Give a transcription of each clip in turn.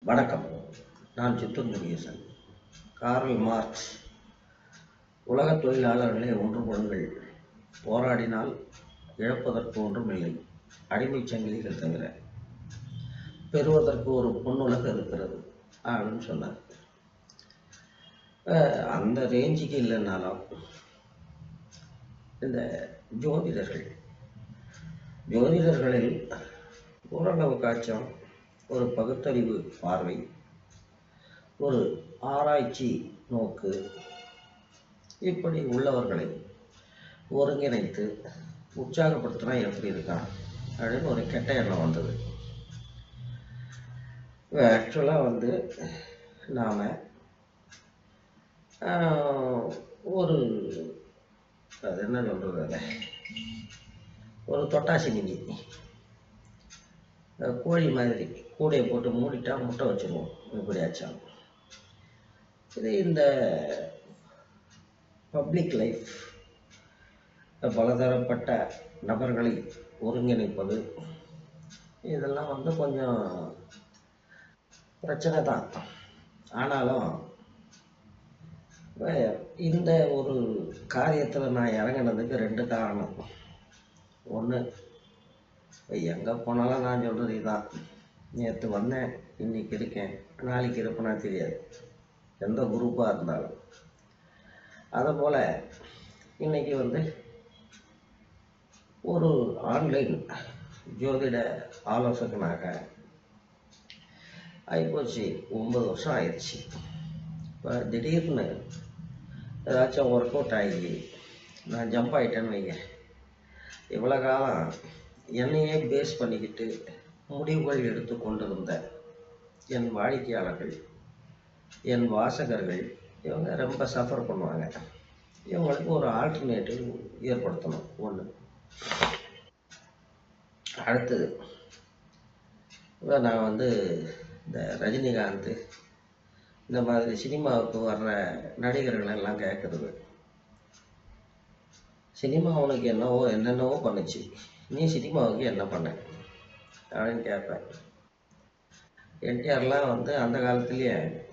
வணக்கம் நான் Chittoor Murugesan Karl Marx உலகத் தொழிலாளர்களே ஒன்றுபடுங்கள் போராடினால் இழப்பதற்கு ஒன்றும் இல்லை அடிமைச் சங்கிலிகள் தவிர பெறுவதற்கு ஒரு பொன்னுலகம் இருக்கிறது அப்படின்னு சொன்னார் அஹ் அந்த ரேஞ்சுக்கு இல்லைனாலும் இந்த ஜோதிடர்கள் ஜோதிடர்களில் ஓரளவுக்காச்சும் ஒரு பகுத்தறிவு பார்வை ஒரு ஆராய்ச்சி நோக்கு இப்படி உள்ளவர்களை ஒருங்கிணைத்து உற்சாகப்படுத்தினா எப்படி இருக்கான் அப்படின்னு ஒரு கெட்ட எண்ணம் வந்தது ஆக்சுவலாக வந்து நாம் ஒரு அது என்ன சொல்கிறது அதை ஒரு தொட்டாசி நிதி கோழி மாதிரி கூடையை போட்டு மூடிட்டா முட்டை வச்சுருவோம் இப்படியாச்சும் இது இந்த பப்ளிக் லைஃப் பலதரப்பட்ட நபர்களை ஒருங்கிணைப்பது இதெல்லாம் வந்து கொஞ்சம் பிரச்சனை தான் ஆனாலும் வே- இந்த ஒரு காரியத்தில் நான் இறங்கினதுக்கு ரெண்டு காரணம் ஒன்று எங்கே போனாலும் நான் சொல்கிறது இதான் நேற்று வந்தேன் இன்னைக்கு இருக்கேன் நாளைக்கு இருப்பேனா தெரியாது எந்த குரூப்பாக இருந்தாலும் அதுபோல் இன்னைக்கு வந்து ஒரு ஆன்லைன் ஜோதிட ஆலோசகனாக ஆகிப்போச்சு ஒன்பது வருஷம் ஆயிடுச்சு இப்போ திடீர்னு ஏதாச்சும் ஒர்க் அவுட் ஆகி நான் ஜம்ப் ஆகிட்டேன்னு வைங்க இவ்வளோ காலம் என்னையே பேஸ் பண்ணிக்கிட்டு முடிவுகள் எடுத்து கொண்டிருந்த என் வாடிக்கையாளர்கள் என் வாசகர்கள் இவங்க ரொம்ப சஃபர் பண்ணுவாங்க இவங்களுக்கு ஒரு ஆல்டர்னேட்டிவ் ஏற்படுத்தணும் ஒன்று அடுத்தது இப்போ நான் வந்து இந்த ரஜினிகாந்த் இந்த மாதிரி சினிமாவுக்கு வர்ற நடிகர்கள் எல்லாம் கேட்குறது சினிமா உனக்கு என்னவோ என்னென்னவோ பண்ணுச்சு நீ சினிமாவுக்கு என்ன பண்ண அப்படின்னு கேட்பேன் என்டிஆர்லாம் வந்து அந்த காலத்துலேயே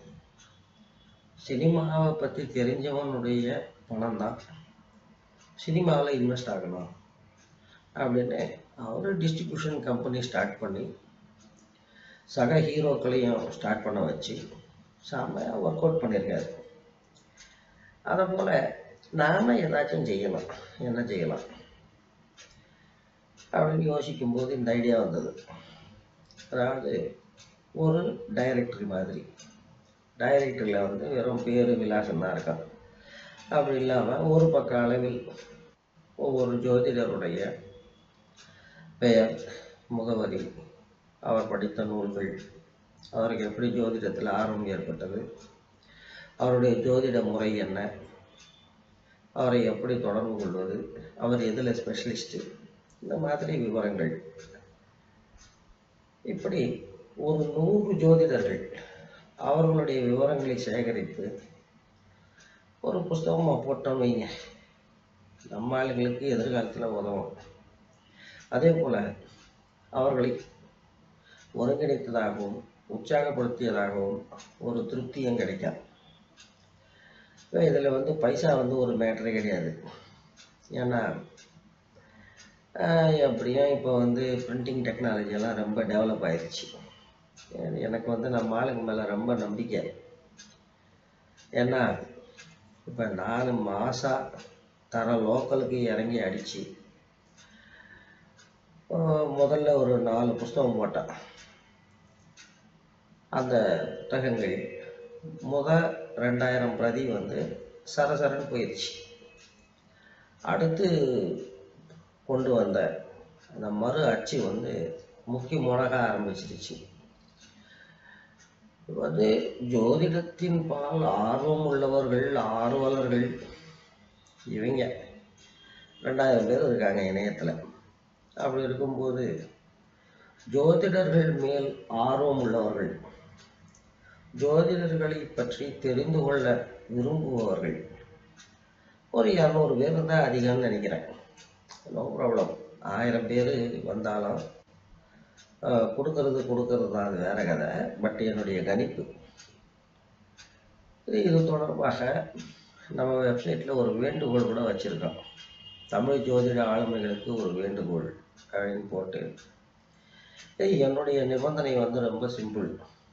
சினிமாவை பற்றி தெரிஞ்சவனுடைய பணம் தான் சினிமாவில் இன்வெஸ்ட் ஆகணும் அப்படின்னு அவர் டிஸ்ட்ரிபியூஷன் கம்பெனி ஸ்டார்ட் பண்ணி சக ஹீரோக்களையும் ஸ்டார்ட் பண்ண வச்சு செம்மையாக ஒர்க் அவுட் பண்ணியிருக்காரு அதை போல் நாம ஏதாச்சும் செய்யலாம் என்ன செய்யலாம் அப்படின்னு யோசிக்கும்போது இந்த ஐடியா வந்தது அதாவது ஒரு டைரக்டரி மாதிரி டைரக்டரியில் வந்து வெறும் பேர் விலாசம் தான் இருக்கான் அப்படி இல்லாமல் ஒரு பக்க அளவில் ஒவ்வொரு ஜோதிடருடைய பெயர் முகவரி அவர் படித்த நூல்கள் அவருக்கு எப்படி ஜோதிடத்தில் ஆர்வம் ஏற்பட்டது அவருடைய ஜோதிட முறை என்ன அவரை எப்படி தொடர்பு கொள்வது அவர் எதில் ஸ்பெஷலிஸ்ட்டு இந்த மாதிரி விவரங்கள் இப்படி ஒரு நூறு ஜோதிடர்கள் அவர்களுடைய விவரங்களை சேகரித்து ஒரு புஸ்தகமாக போட்டோம் வைங்க நம்ம ஆளுங்களுக்கு எதிர்காலத்தில் உதவும் அதே போல் அவர்களை ஒருங்கிணைத்ததாகவும் உற்சாகப்படுத்தியதாகவும் ஒரு திருப்தியும் கிடைக்கும் இப்போ இதில் வந்து பைசா வந்து ஒரு மேட்டரே கிடையாது ஏன்னா ஆஹ், எப்படியும் இப்போ வந்து பிரிண்டிங் டெக்னாலஜி எல்லாம் ரொம்ப டெவலப் ஆயிடுச்சு எ- எனக்கு வந்து நம்ம ஆளுங்க மேலே ரொம்ப நம்பிக்கை ஏன்னா இப்போ நாலு மாதம் தர லோக்கலுக்கு இறங்கி அடித்து முதல்ல ஒரு நாலு புஸ்தகம் போட்டேன் அந்த புத்தகங்கள் முத ரெண்டாயிரம் பிரதி வந்து சரசரன்னு போயிடுச்சு அடுத்து கொண்டு வந்த அந்த மறு அச்சு வந்து முக்கி முழக ஆரம்பிச்சிருச்சு இது வந்து ஜோதிடத்தின் பால் ஆர்வம் உள்ளவர்கள் ஆர்வலர்கள் இவங்க ரெண்டாயிரம் பேர் இருக்காங்க இணையத்தில் அப்படி இருக்கும்போது ஜோதிடர்கள் மேல் ஆர்வம் உள்ளவர்கள் ஜோதிடர்களை பற்றி தெரிந்து கொள்ள விரும்புபவர்கள் ஒரு இரநூறு பேர் இருந்தால் அதிகம்னு நினைக்கிறேன் நோ ப்ராப்ளம் ஆயிரம் பேர் வந்தாலும் அஹ், கொடுக்கறது கொடுக்கறது தான் அது வேற கதை பட் என்னுடைய கணிப்பு இது இது தொடர்பாக நம்ம வெப்சைட்டில் ஒரு வேண்டுகோள் கூட வச்சுருக்கோம் தமிழ் ஜோதிட ஆளுமைகளுக்கு ஒரு வேண்டுகோள் அப்படின்னு போட்டு ஏய், என்னுடைய நிபந்தனை வந்து ரொம்ப சிம்பிள்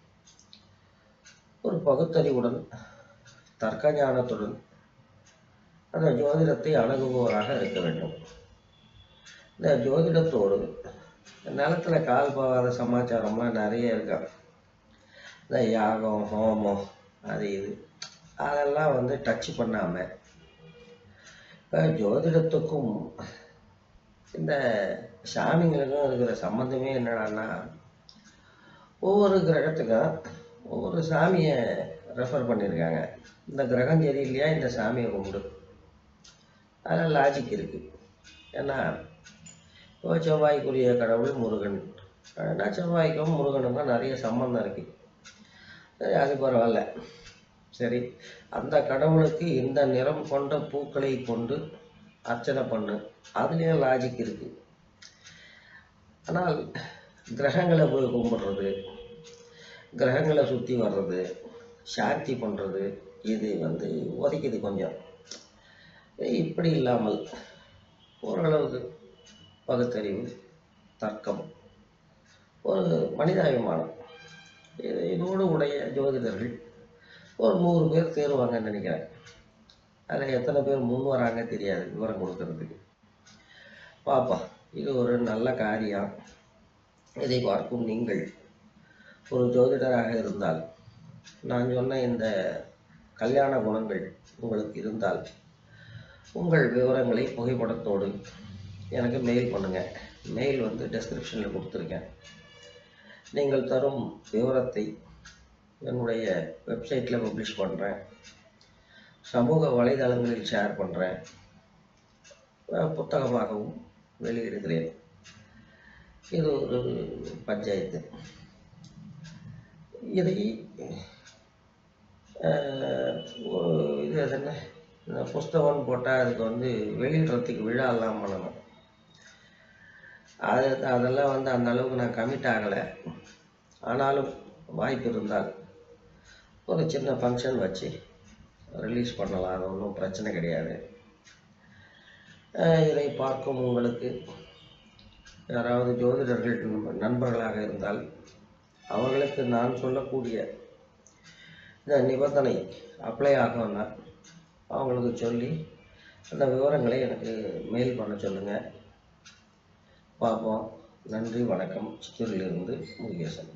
ஒரு பகுத்தறிவுடன் தர்க்க ஞானத்துடன் அந்த ஜோதிடத்தை அணுகுபவராக இருக்க வேண்டும் இந்த ஜோதிடத்தோடு நிலத்துல கால் போகாத சமாச்சாரம்லாம் நிறைய இருக்கா இந்த யாகம் ஹோமம் அது இது அதெல்லாம் வந்து டச் பண்ணாமல் இப்போ ஜோதிடத்துக்கும் இந்த சாமிங்களுக்கும் இருக்கிற சம்மந்தமே என்னடான்னா ஒவ்வொரு கிரகத்துக்கும் ஒவ்வொரு சாமியை ரெஃபர் பண்ணியிருக்காங்க இந்த கிரகம் சரியில்லையா இந்த சாமியை கும்பிடு அதில் லாஜிக் இருக்குது ஏன்னா இப்போ செவ்வாய்க்குரிய கடவுள் முருகன் ஏன்னா செவ்வாய்க்கும் முருகனுக்கும் நிறைய சம்மந்தம் இருக்குது சரி அது பரவாயில்ல சரி அந்த கடவுளுக்கு இந்த நிறம் கொண்ட பூக்களை கொண்டு அர்ச்சனை பண்ணு அதுலேயும் லாஜிக் இருக்கு ஆனால் கிரகங்களை போய் கும்பிடுறது கிரகங்களை சுற்றி வர்றது சாந்தி பண்ணுறது இது வந்து உதைக்குது கொஞ்சம் இப்படி இல்லாமல் ஓரளவுக்கு பகுத்தறிவு தர்க்கம் ஒரு மனிதாபிமானம் இது இதோடு உடைய ஜோதிடர்கள் ஒரு நூறு பேர் தேர்வாங்கன்னு நினைக்கிறேன் அதில் எத்தனை பேர் முன் வராங்க தெரியாது விவரம் கொடுக்கறதுக்கு பாப்பா இது ஒரு நல்ல காரியம் இதை பார்க்கும் நீங்கள் ஒரு ஜோதிடராக இருந்தால் நான் சொன்ன இந்த கல்யாண குணங்கள் உங்களுக்கு இருந்தால் உங்கள் விவரங்களை புகைப்படத்தோடு எனக்கு மெயில் பண்ணுங்கள் மெயில் வந்து டெஸ்கிரிப்ஷனில் கொடுத்துருக்கேன் நீங்கள் தரும் விவரத்தை என்னுடைய வெப்சைட்டில் பப்ளிஷ் பண்ணுறேன் சமூக வலைதளங்களில் ஷேர் பண்ணுறேன் புத்தகமாகவும் வெளியிடுகிறேன் இது ஒரு பஞ்சாயத்து இதை அஹ், ஒரு- இது அது என்ன இந்த புஸ்தகம்னு போட்டால் அதுக்கு வந்து வெளியிடுறதுக்கு விழாலாம் பண்ணணும் அது அதெல்லாம் வந்து அந்த அளவுக்கு நான் கமிட் ஆகலை ஆனாலும் வாய்ப்பு இருந்தால் ஒரு சின்ன ஃபங்க்ஷன் வச்சு ரிலீஸ் பண்ணலாம் அது ஒன்றும் பிரச்சனை கிடையாது அஹ் இதை பார்க்கும் உங்களுக்கு யாராவது ஜோதிடர்கள் நண்ப- நண்பர்களாக இருந்தால் அவர்களுக்கு நான் சொல்லக்கூடிய இந்த நிபந்தனை அப்ளை ஆகும்னா அவங்களுக்கு சொல்லி அந்த விவரங்களை எனக்கு மெயில் பண்ண சொல்லுங்கள் பார்ப்போம் நன்றி வணக்கம் சித்தூரிலிருந்து முருகேசன்